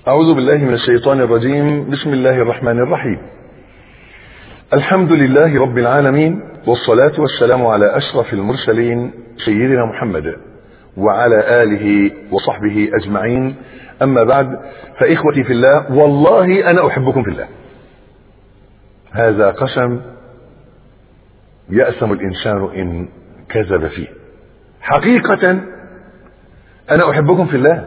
أعوذ بالله من الشيطان الرجيم بسم الله الرحمن الرحيم الحمد لله رب العالمين والصلاة والسلام على أشرف المرسلين سيدنا محمد وعلى آله وصحبه أجمعين أما بعد فإخوتي في الله والله أنا أحبكم في الله هذا قسم يأسم الإنسان إن كذب فيه حقيقة أنا أحبكم في الله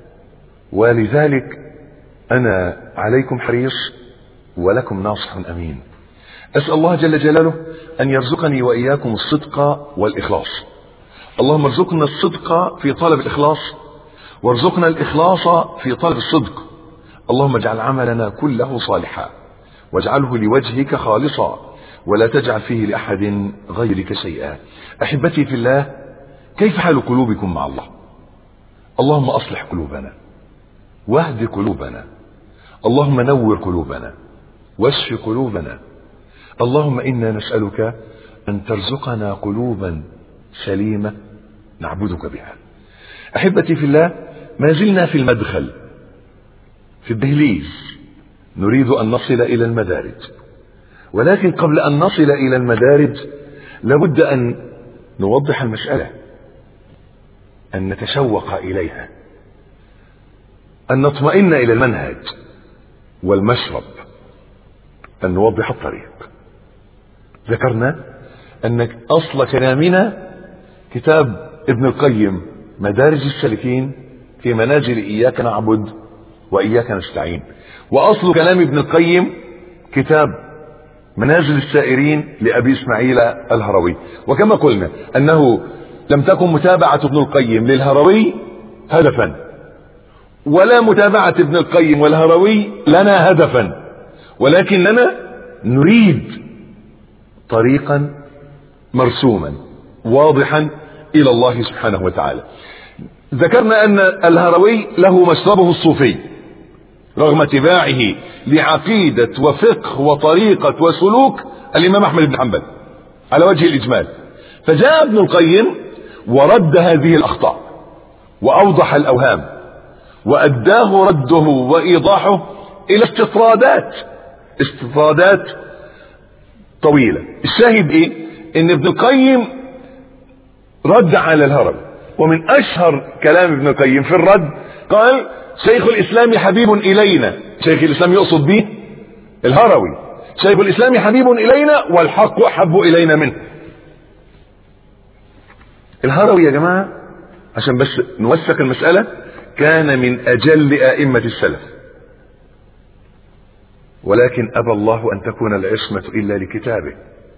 ولذلك أنا عليكم حريص ولكم ناصح أمين أسأل الله جل جلاله أن يرزقني وإياكم الصدق والإخلاص اللهم ارزقنا الصدق في طلب الإخلاص وارزقنا الإخلاص في طلب الصدق اللهم اجعل عملنا كله صالحا واجعله لوجهك خالصا ولا تجعل فيه لأحد غيرك شيئا أحبتي في الله كيف حال قلوبكم مع الله اللهم أصلح قلوبنا واهد قلوبنا اللهم نور قلوبنا واشف قلوبنا اللهم إنا نسألك أن ترزقنا قلوبا سليمة نعبدك بها أحبتي في الله ما زلنا في المدخل في الدهليز نريد أن نصل إلى المدارج ولكن قبل أن نصل إلى المدارج لابد أن نوضح المسألة أن نتشوق إليها أن نطمئن إلى المنهج والمشرب أن نوضح الطريق ذكرنا أن أصل كلامنا كتاب ابن القيم مدارج السالكين في منازل إياك نعبد وإياك نستعين وأصل كلام ابن القيم كتاب منازل السائرين لأبي إسماعيل الهروي وكما قلنا أنه لم تكن متابعة ابن القيم للهروي هدفا ولا متابعة ابن القيم والهروي لنا هدفا ولكننا نريد طريقا مرسوما واضحا إلى الله سبحانه وتعالى ذكرنا أن الهروي له مشربه الصوفي رغم اتباعه لعقيدة وفقه وطريقة وسلوك الإمام أحمد بن حنبل على وجه الإجمال فجاء ابن القيم ورد هذه الأخطاء وأوضح الأوهام وأداه رده وإيضاحه إلى استطرادات استطرادات طويلة الشاهد إيه إن ابن القيم رد على الهرم ومن أشهر كلام ابن القيم في الرد قال شيخ الإسلام حبيب إلينا شيخ الإسلام يقصد به الهروي شيخ الإسلام حبيب إلينا والحق أحب إلينا منه الهروي يا جماعة عشان بس نوثق المسألة كان من أجل أئمة السلف ولكن أبى الله أن تكون العصمة إلا لكتابه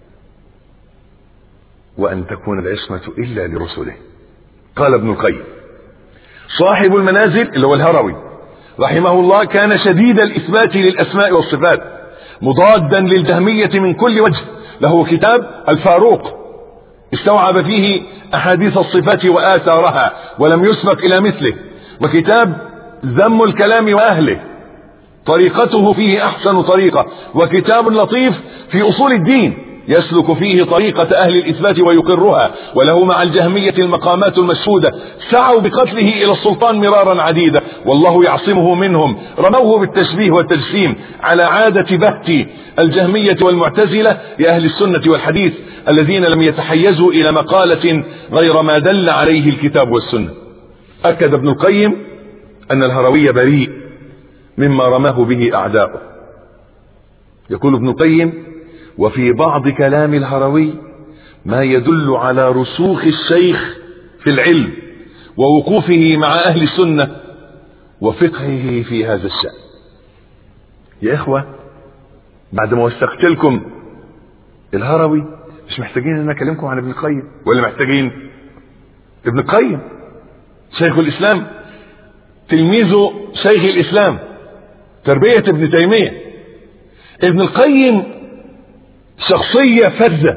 وأن تكون العصمة إلا لرسله قال ابن القيم صاحب المنازل اللي هو الهروي رحمه الله كان شديد الإثبات للأسماء والصفات مضادا للجهمية من كل وجه له كتاب الفاروق استوعب فيه أحاديث الصفات وآثارها ولم يسبق إلى مثله وكتاب ذم الكلام وأهله طريقته فيه أحسن طريقة وكتاب لطيف في أصول الدين يسلك فيه طريقة أهل الإثبات ويقرها وله مع الجهمية المقامات المشهودة سعوا بقتله إلى السلطان مرارا عديدة والله يعصمه منهم رموه بالتشبيه والتجسيم على عادة بهت الجهمية والمعتزلة لأهل السنة والحديث الذين لم يتحيزوا إلى مقالة غير ما دل عليه الكتاب والسنة أكد ابن القيم أن الهروي بريء مما رماه به أعداؤه يقول ابن القيم وفي بعض كلام الهروي ما يدل على رسوخ الشيخ في العلم ووقوفه مع أهل السنة وفقهه في هذا الشأن يا إخوة بعد ما وثقت لكم الهروي مش محتاجين ان اكلمكم عن ابن القيم ولا محتاجين ابن القيم شيخ الاسلام تلميذه شيخ الاسلام تربية ابن تيمية ابن القيم شخصية فذة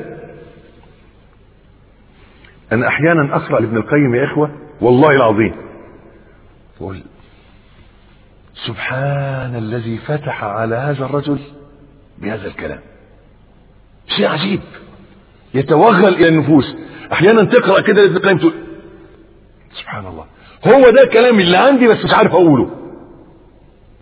انا احيانا اقرأ لابن القيم يا اخوة والله العظيم اقول سبحان الذي فتح على هذا الرجل بهذا الكلام شيء عجيب يتوغل الى النفوس احيانا تقرا كده لابن القيم تقول سبحان الله هو ده الكلام اللي عندي بس مش عارف اقوله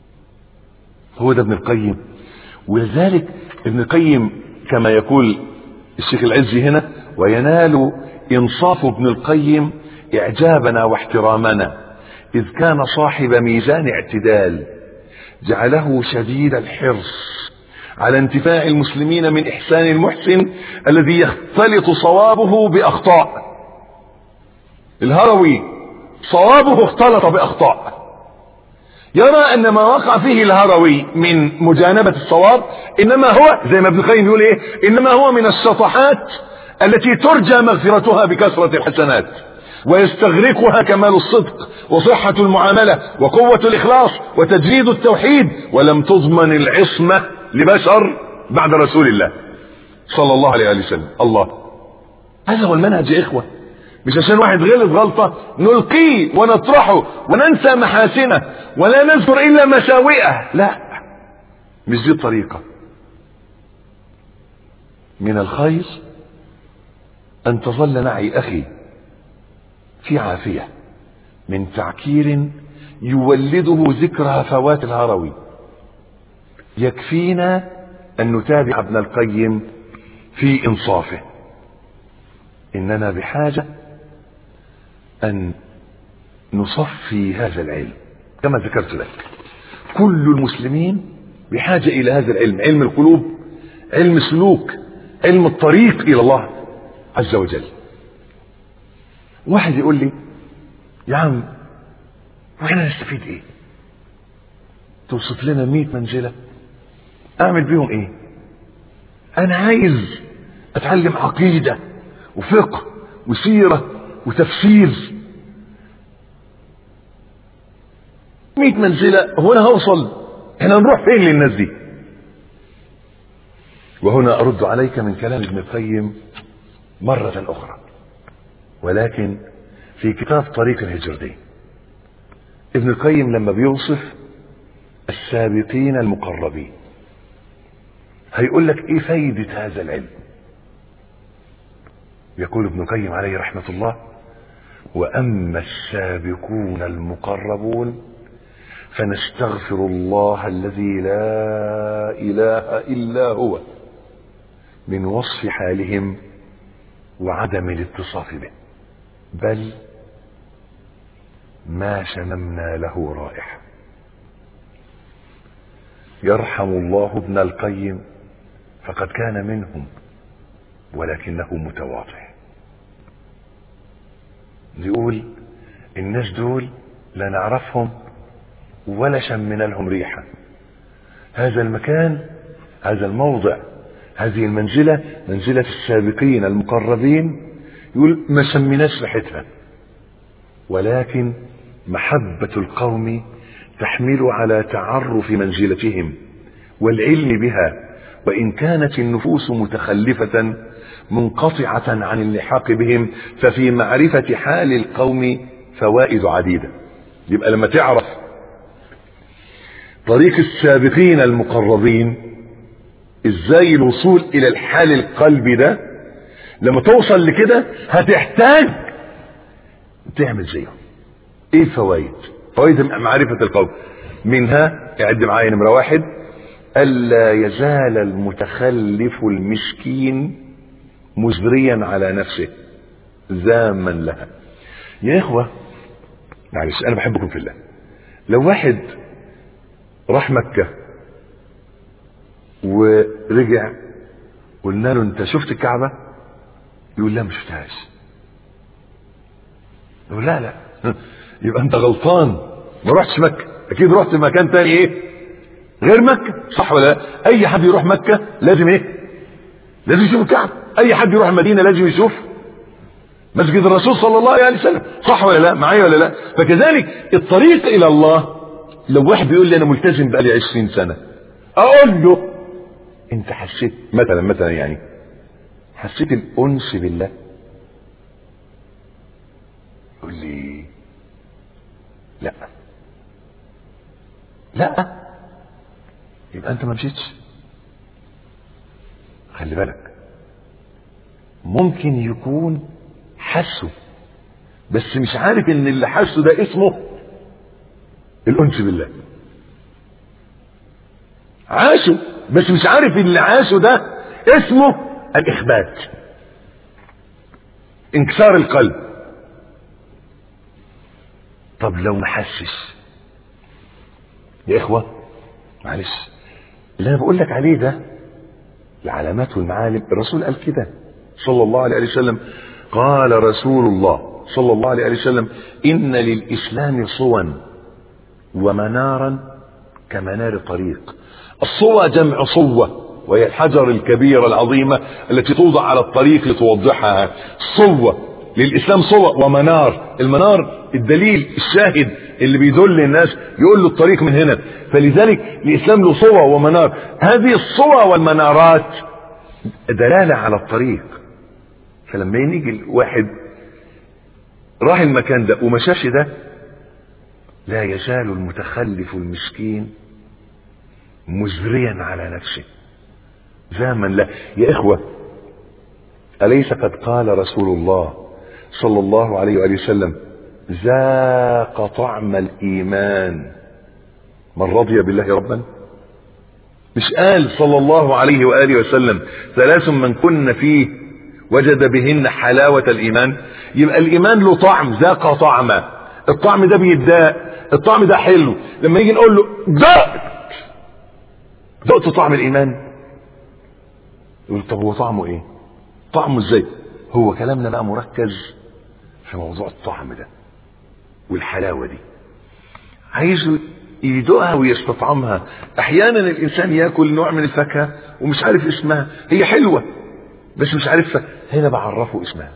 هو ده ابن القيم ولذلك ابن القيم كما يقول الشيخ العزي هنا وينال انصاف ابن القيم اعجابنا واحترامنا اذ كان صاحب ميزان اعتدال جعله شديد الحرص على انتفاع المسلمين من احسان المحسن الذي يختلط صوابه باخطاء الهروي صوابه اختلط باخطاء يرى ان ما وقع فيه الهروي من مجانبة الصواب انما هو زي ما ابن القيم يقول ايه انما هو من الشطحات التي ترجى مغفرتها بكثرة الحسنات ويستغرقها كمال الصدق وصحة المعاملة وقوة الإخلاص وتجريد التوحيد ولم تضمن العصمة لبشر بعد رسول الله صلى الله عليه وسلم الله هذا هو المنهج يا إخوة مش عشان واحد غلط غلطة نلقيه ونطرحه وننسى محاسنه ولا نذكر إلا مساوئه لا مش دي الطريقة من الخير أن تظل معي أخي في عافية من تعكير يولده ذكر هفوات الهروي يكفينا أن نتابع ابن القيم في إنصافه إننا بحاجة أن نصفي هذا العلم كما ذكرت لك كل المسلمين بحاجة إلى هذا العلم علم القلوب علم السلوك علم الطريق إلى الله عز وجل واحد يقول لي يا عم واحنا نستفيد ايه توصف لنا مئة منزلة اعمل بيهم ايه انا عايز اتعلم عقيدة وفقه وسيرة وتفسير مئة منزلة هو انا هوصل احنا نروح فين للناس دي وهنا ارد عليك من كلام ابن القيم مرة اخرى ولكن في كتاب طريق الهجرتين ابن القيم لما بيوصف السابقين المقربين هيقول لك ايه فايدة هذا العلم يقول ابن القيم عليه رحمة الله وأما السابقون المقربون فنستغفر الله الذي لا إله إلا هو من وصف حالهم وعدم الاتصاف به بل ما شممنا له رائحة يرحم الله ابن القيم فقد كان منهم ولكنه متواضع يقول الناس دول لا نعرفهم ولا شمنا لهم ريحة هذا المكان هذا الموضع هذه المنزلة منزلة السابقين المقربين يقول ما شمناش ريحتها ولكن محبة القوم تحمل على تعرف منزلتهم والعلم بها وإن كانت النفوس متخلفة منقطعة عن اللحاق بهم ففي معرفة حال القوم فوائد عديدة يبقى لما تعرف طريق السابقين المقربين ازاي الوصول الى الحال القلبي ده لما توصل لكده هتحتاج تعمل زيهم ايه الفوائد فوائد معرفة القوم منها اعد معايا نمرة واحد ألا يزال المتخلف المسكين مزريا على نفسه زاما لها يا إخوة معلش أنا بحبكم في الله لو واحد راح مكة ورجع قلنا له انت شفت الكعبة يقول لا ما شفتهاش يقول لا لا يبقى انت غلطان ما رحتش مكة اكيد رحت مكان تاني ايه غير مكة صح ولا لا اي حد يروح مكة لازم ايه لازم يشوف الكعبة اي حد يروح المدينة لازم يشوف مسجد الرسول صلى الله عليه وسلم صح ولا لا معايا ولا لا فكذلك الطريق الى الله لو واحد بيقول لي انا ملتزم بقالي 20 سنة اقول له انت حسيت مثلا مثلا يعني حسيت الانس بالله يقول لي لا لا يبقى انت ما مشيتش خلي بالك ممكن يكون حسه بس مش عارف ان اللي حسه ده اسمه الانس بالله عاشوا بس مش عارف اللي عاشوا ده اسمه الإخبات انكسار القلب طب لو ما حسش يا إخوة معلش اللي أنا بقول لك عليه ده العلامات والمعالم الرسول قال كده صلى الله عليه وسلم قال رسول الله صلى الله عليه وسلم إن للإسلام صوا ومنارا كمنار طريق الصوى جمع صوة وهي الحجر الكبيرة العظيمة التي توضع على الطريق لتوضحها صوة للإسلام صوة ومنار المنار الدليل الشاهد اللي بيدل الناس يقول له الطريق من هنا فلذلك الإسلام له صوة ومنار هذه الصوة والمنارات دلالة على الطريق فلما يجي الواحد راح المكان ده وما شافش ده لا يزال المتخلف المسكين مزريا على نفسه زاما لا يا إخوة أليس قد قال رسول الله صلى الله عليه وآله وسلم ذاق طعم الإيمان من رضي بالله ربا مش قال صلى الله عليه وآله وسلم ثلاث من كن فيه وجد بهن حلاوة الإيمان يبقى الإيمان له طعم ذاق طعمه الطعم ده بيداء الطعم ده حلو لما يجي نقول له دقت دقت طعم الإيمان يقول طب هو طعمه ايه طعمه ازاي هو كلامنا بقى مركز في موضوع الطعم ده والحلاوة دي عايزه يدوقها ويستطعمها احيانا الانسان ياكل نوع من الفاكهة ومش عارف اسمها هي حلوة بس مش عارفها هنا بعرفه اسمها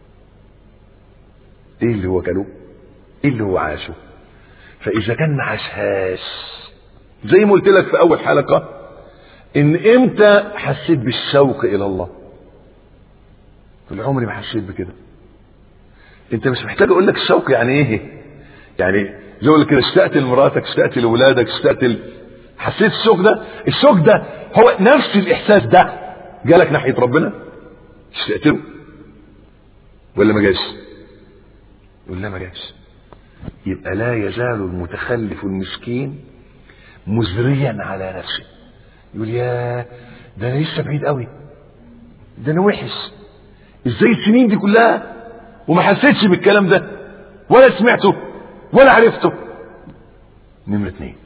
ايه اللي هو كلوه ايه اللي هو عاشه فاذا كان ما عاشهاش زي ما قلت لك في اول حلقة ان امتى حسيت بالشوق الى الله طول عمري ما حسيت بكده انت مش محتاج اقول لك الشوق يعني ايه يعني زي اقول كده اشتقت لمراتك اشتقت لاولادك اشتقت ل... حسيت الشوق ده الشوق ده هو نفس الاحساس ده جالك ناحيه ربنا اشتقت له ولا ما جاش ولا ما جاش يبقى لا يزال المتخلف المسكين مزريا على نفسه يقول يا ده انا لسه بعيد قوي ده انا وحش ازاي السنين دي كلها وما حسيتش بالكلام ده ولا سمعته ولا عرفته نمرة اتنين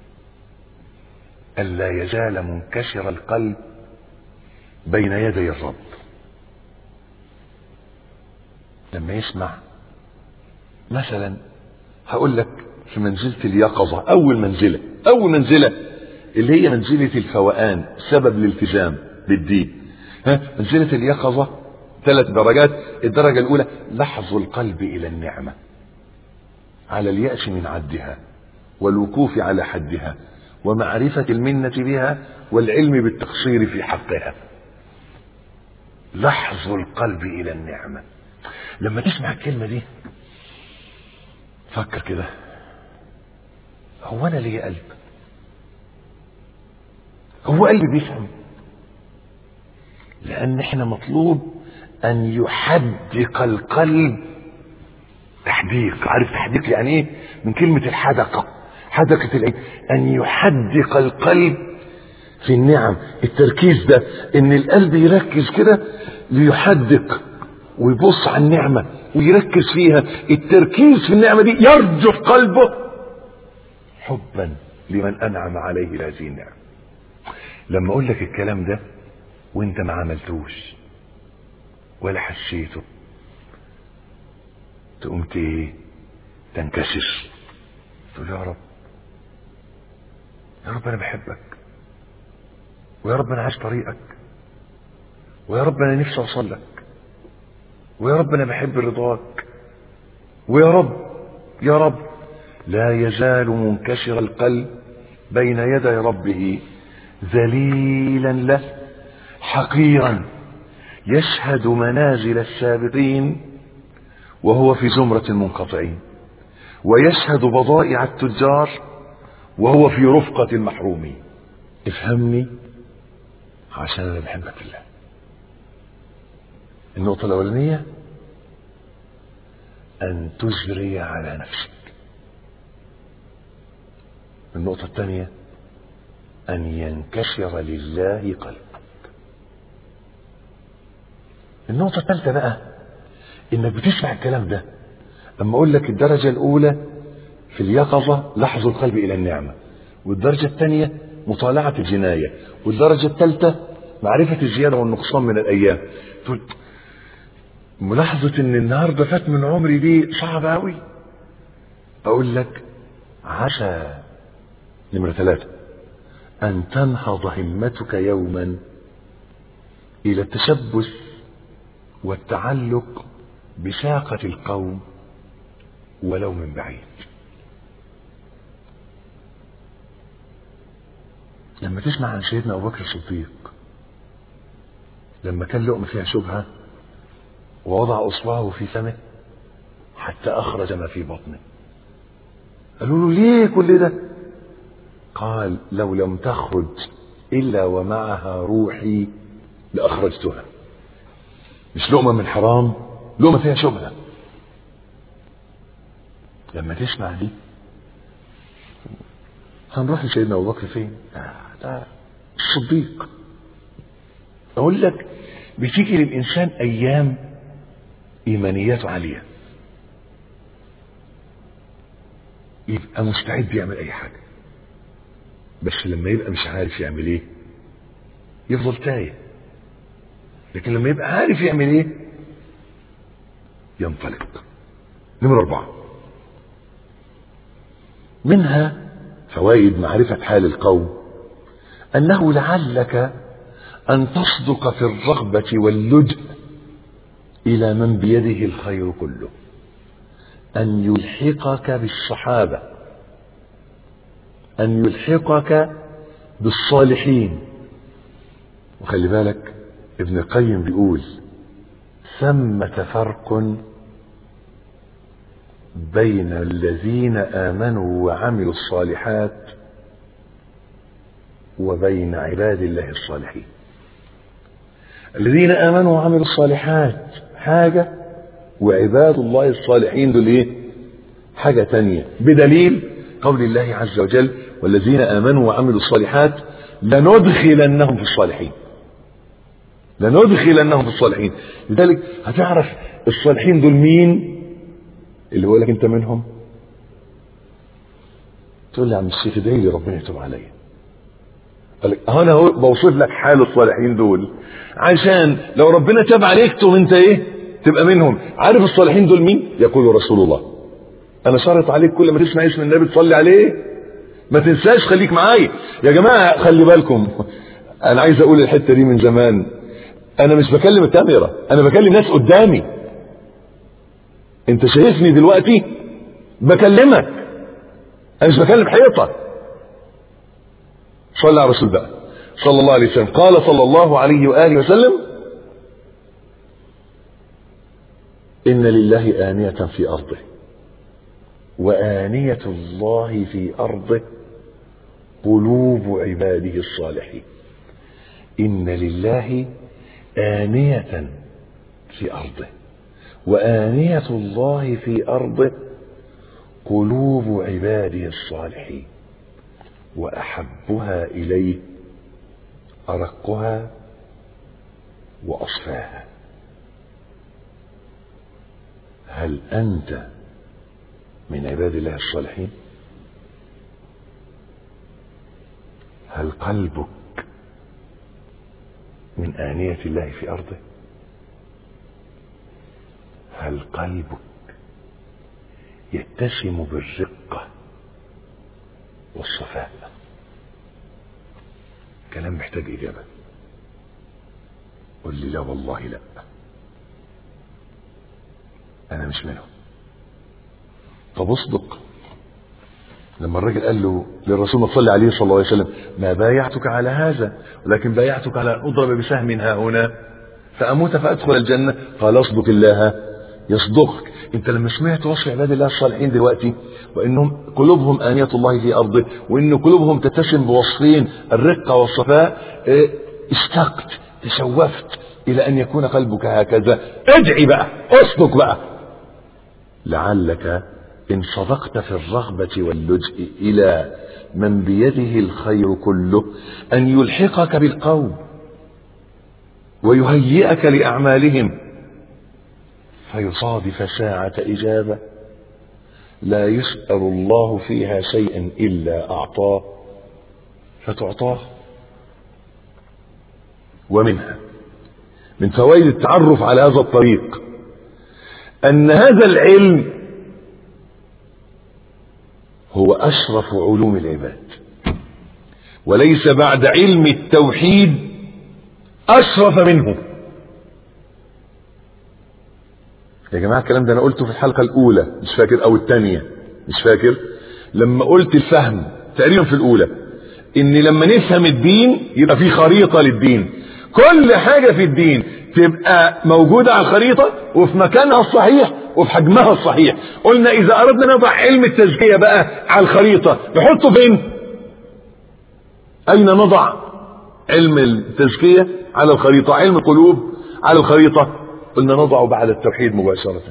ألا يزال منكسر القلب بين يدي الرب لما يسمع مثلا هقول لك في منزلة اليقظة أول منزلة أول منزلة اللي هي منزلة الفوقان سبب الالتزام بالدين ها منزلة اليقظة ثلاث درجات الدرجة الأولى لحظ القلب إلى النعمة على اليأس من عدها والوقوف على حدها ومعرفة المنة بها والعلم بالتقصير في حقها لحظ القلب إلى النعمة لما تسمع الكلمة دي فكر كده هو أنا لي قلب هو قلبي بيفهم لأن احنا مطلوب أن يحدق القلب تحديق عارف تحديق يعني ايه من كلمة الحدقة حدقة العين أن يحدق القلب في النعم التركيز ده ان القلب يركز كده ليحدق ويبص على النعمة ويركز فيها التركيز في النعمة دي يرجف قلبه حبا لمن أنعم عليه هذه النعمة لما أقول لك الكلام ده وانت ما عملتوش ولا حسيته تقوم ايه تنكسر تقول يا رب يا رب انا بحبك ويا رب انا عايز طريقك ويا رب انا نفسي اوصل لك ويا رب انا بحب رضاك ويا رب يا رب لا يزال منكسر القلب بين يدي ربه ذليلا له حقيرا يشهد منازل السابقين وهو في زمرة المنقطعين ويشهد بضائع التجار وهو في رفقة المحرومين افهمني عشان انا بحبك في الله النقطة الأولانية أن تجري على نفسك النقطة الثانية أن ينكسر لله قلبك النقطة الثالثة بقى إنك بتسمع الكلام ده أما أقول لك الدرجة الأولى في اليقظة لحظ القلب إلى النعمة والدرجة الثانية مطالعة الجناية والدرجة الثالثة معرفة الزيادة والنقصان من الأيام تقول ملاحظة إن النهاردة فات من عمري دي صعبة أوي أقول لك عسى نمرة ثلاثة أن تنهض همتك يوما إلى التشبث والتعلق بساقة القوم ولو من بعيد لما تسمع عن سيدنا أبو بكر الصديق لما كان لقمة فيها شبهة ووضع أصبعه في فمه حتى أخرج ما في بطنه قالوا له ليه كل ده قال لو لم تخرج إلا ومعها روحي لأخرجتها مش لقمة من حرام لقمة فيها شبهة لما تسمع دي هنروح لسيدنا أبو بكر فين؟ آه ده الصديق أقول لك بتيجي للإنسان أيام إيمانياته عالية يبقى مستعد يعمل أي حاجة بس لما يبقى مش عارف يعمل إيه يفضل تايه لكن لما يبقى عارف يعمل إيه ينطلق نمرة أربعة منها فوائد معرفة حال القوم أنه لعلك أن تصدق في الرغبة واللجأ إلى من بيده الخير كله أن يلحقك بالصحابة أن يلحقك بالصالحين وخلي بالك ابن القيم بيقول ثمة فرق بين الذين آمنوا وعملوا الصالحات وبين عباد الله الصالحين الذين آمنوا وعملوا الصالحات حاجة وعباد الله الصالحين دول ايه حاجة تانية بدليل قول الله عز وجل والذين آمنوا وعملوا الصالحات لندخلنهم في الصالحين لندخلنهم في الصالحين لذلك هتعرف الصالحين دول مين اللي هو لك انت منهم تقول لي يا عم الشيخ ادعي لي ربنا يتوب عليا قال لك انا هو بوصف لك حال الصالحين دول عشان لو ربنا تاب عليك تقوم انت ايه تبقى منهم عارف الصالحين دول مين يقول رسول الله انا شرط عليك كل ما تسمع اسم النبي تصلي عليه ما تنساش خليك معايا يا جماعه خلي بالكم انا عايز اقول الحته دي من زمان انا مش بكلم الكاميرا انا بكلم ناس قدامي انت شايفني دلوقتي بكلمك انا مش بكلم حيطه صلى على الرسول بقى صلى الله عليه وسلم قال صلى الله عليه واله وسلم ان لله انيه في ارضه وانيه الله في ارضه قلوب عباده الصالحين ان لله انيه في ارضه وآنية الله في أرضه قلوب عباده الصالحين وأحبها إليه أرقها وأصفاها هل أنت من عباد الله الصالحين هل قلبك من آنية الله في أرضه هل قلبك يتسم بالرقة والصفاء كلام محتاج إجابة قل لي لا والله لا أنا مش منهم طب اصدق لما الراجل قال له للرسول ما صلى عليه صلى الله عليه وسلم ما بايعتك على هذا ولكن بايعتك على أن أضرب بسهم ها هنا فأموت فأدخل الجنة قال اصدق الله يصدقك انت لما سمعت وصف عباد الله الصالحين دلوقتي وانهم قلوبهم آنية الله في ارضه وان قلوبهم تتسم بوصفين الرقة والصفاء اه اشتقت تشوفت الى ان يكون قلبك هكذا ادعي بقى اصدق بقى لعلك ان صدقت في الرغبة واللجء الى من بيده الخير كله أن يلحقك بالقوم ويهيئك لأعمالهم فيصادف ساعة إجابة لا يسأل الله فيها شيئا إلا أعطاه فتعطاه ومنها من فوائد التعرف على هذا الطريق أن هذا العلم هو أشرف علوم العباد وليس بعد علم التوحيد أشرف منه يا جماعة الكلام ده أنا قلته في الحلقة الأولى مش فاكر أو الثانية مش فاكر لما قلت الفهم تقريبا في الأولى إن لما نفهم الدين يبقى في خريطة للدين كل حاجة في الدين تبقى موجودة على الخريطة وفي مكانها الصحيح وفي حجمها الصحيح قلنا إذا أردنا نضع علم التزكية بقى على الخريطة نحطه فين أين نضع علم التزكية على الخريطة علم القلوب على الخريطة قلنا نضعه بعد التوحيد مباشرة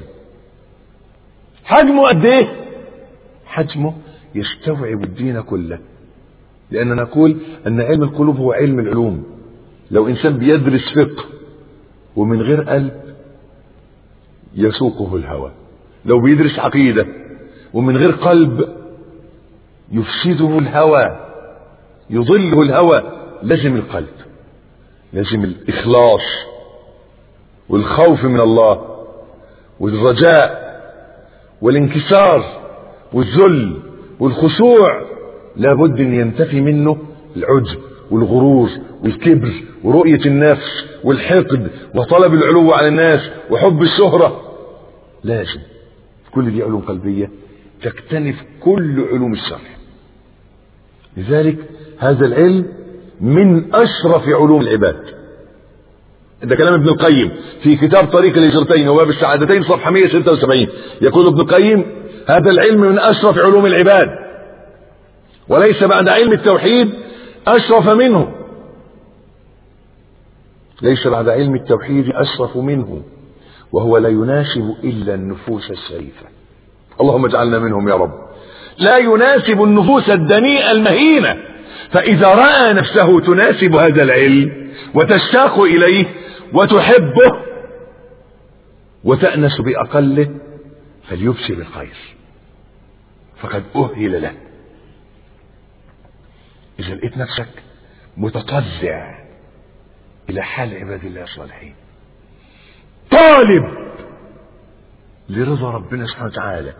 حجمه قد ايه حجمه يستوعب الدين كله لأننا نقول أن علم القلوب هو علم العلوم لو إنسان بيدرس فقه ومن غير قلب يسوقه الهوى لو بيدرس عقيدة ومن غير قلب يفسده الهوى يضله الهوى لازم القلب لازم الإخلاص والخوف من الله والرجاء والانكسار والذل والخشوع لابد ان ينتفي منه العجب والغرور والكبر ورؤية النفس والحقد وطلب العلو على الناس وحب الشهرة لازم كل دي علوم قلبية تكتنف كل علوم الشرع لذلك هذا العلم من أشرف علوم العباد ده كلام ابن القيم في كتاب طريق الهجرتين وباب السعادتين صفحة 176 يقول ابن القيم هذا العلم من أشرف علوم العباد وليس بعد علم التوحيد أشرف منه ليس بعد علم التوحيد أشرف منه وهو لا يناسب إلا النفوس الشريفة اللهم اجعلنا منهم يا رب لا يناسب النفوس الدنيئة المهينة فإذا رأى نفسه تناسب هذا العلم وتشتاق إليه وتحبه وتأنس بأقله فليبشر بالخير فقد أهل له إذا لقيت نفسك متطلع إلى حال عباد الله الصالحين طالب لرضا ربنا سبحانه وتعالى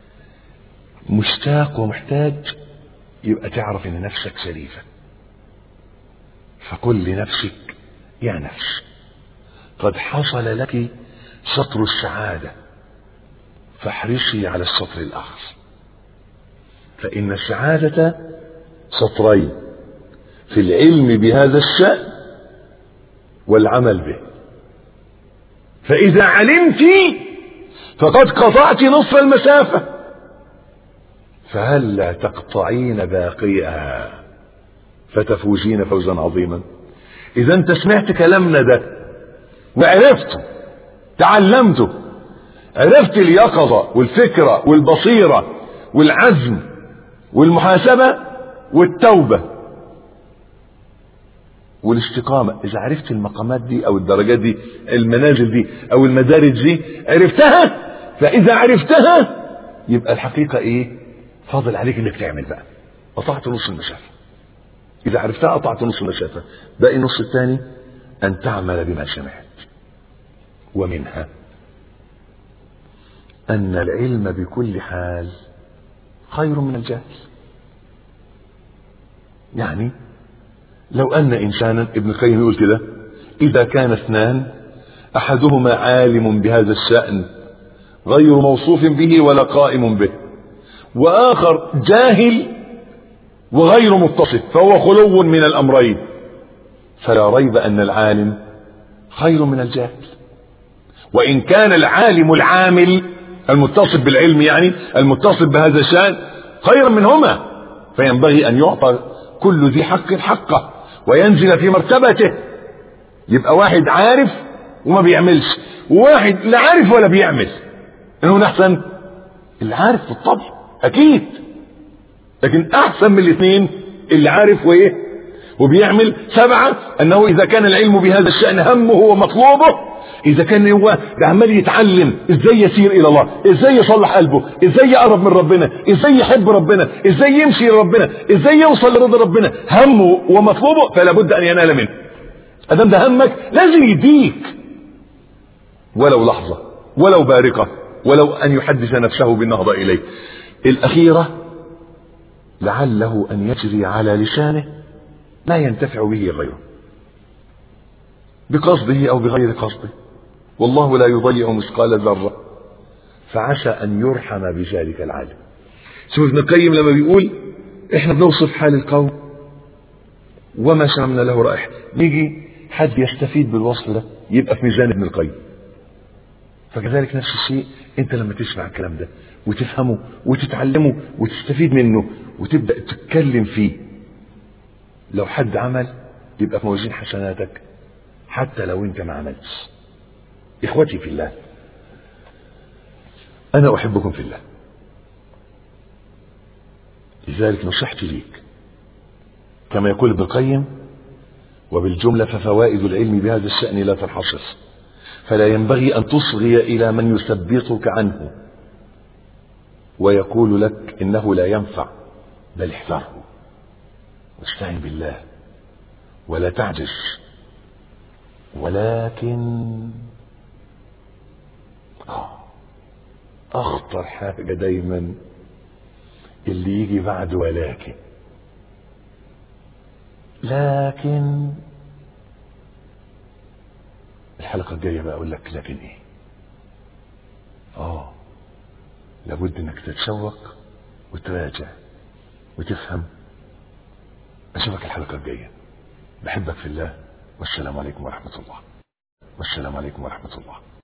مشتاق ومحتاج يبقى تعرف ان نفسك شريفة فقل لنفسك يا نفس قد حصل لك سطر السعادة فاحرصي على السطر الآخر فإن السعادة سطرين في العلم بهذا الشأن والعمل به فإذا علمت فقد قطعت نصف المسافة فهل لا تقطعين باقيها فتفوزين فوزا عظيما إذا أنت سمعت كلامنا ده وعرفته تعلمته عرفت اليقظة والفكرة والبصيرة والعزم والمحاسبة والتوبة والاستقامة إذا عرفت المقامات دي أو الدرجات دي المنازل دي أو المدارج دي عرفتها فإذا عرفتها يبقى الحقيقة إيه فاضل عليك إنك تعمل بقى قطعت نص المسافة إذا عرفتها قطعت نص المسافة باقي النص الثاني أن تعمل بما سمعت ومنها أن العلم بكل حال خير من الجهل يعني لو أن إنسانا ابن القيم يقول كده إذا كان اثنان أحدهما عالم بهذا الشأن غير موصوف به ولا قائم به وآخر جاهل وغير متصف فهو خلو من الأمرين فلا ريب أن العالم خير من الجاهل وإن كان العالم العامل المتصف بالعلم يعني المتصف بهذا الشأن خيرا منهما فينبغي أن يعطى كل ذي حق حقه وينزل في مرتبته يبقى واحد عارف وما بيعملش وواحد لا عارف ولا بيعمل انه احسن اللي عارف بالطبع اكيد لكن احسن من الاثنين اللي عارف وايه وبيعمل سبعة انه اذا كان العلم بهذا الشأن همه ومطلوبه اذا كان هو عمال يتعلم ازاي يسير الى الله ازاي يصلح قلبه ازاي يقرب من ربنا ازاي يحب ربنا ازاي يمشي لربنا ازاي يوصل لرضا ربنا همه ومطلوبه فلا بد ان ينال منه ادام ده همك لازم يديك ولو لحظة ولو بارقة ولو ان يحدث نفسه بالنهضة اليه الاخيرة لعله ان يجري على لسانه لا ينتفع به غيره بقصده او بغير قصده والله لا يضيع مثقال ذرة فعسى ان يرحم بذلك العالم شوف ابن القيم لما بيقول احنا بنوصف حال القوم وما شممنا له رائحة نيجي حد يستفيد بالوصف ده يبقى في ميزان ابن القيم فكذلك نفس الشيء انت لما تسمع الكلام ده وتفهمه وتتعلمه وتستفيد منه وتبدأ تتكلم فيه لو حد عمل يبقى في موازين حسناتك حتى لو انت ما عملتش اخوتي في الله انا احبكم في الله لذلك نصيحتي ليك كما يقول ابن القيم وبالجملة ففوائد العلم بهذا الشأن لا تنحصر فلا ينبغي أن تصغي إلى من يثبطك عنه ويقول لك إنه لا ينفع بل احذره واستعن بالله ولا تعجز ولكن آه أخطر حاجة دايما اللي يجي بعد ولكن لكن الحلقة الجاية بقى أقول لك لكن إيه آه لابد إنك تتشوق وتراجع وتفهم أشوفك الحلقة الجاية بحبك في الله والسلام عليكم ورحمة الله والسلام عليكم ورحمة الله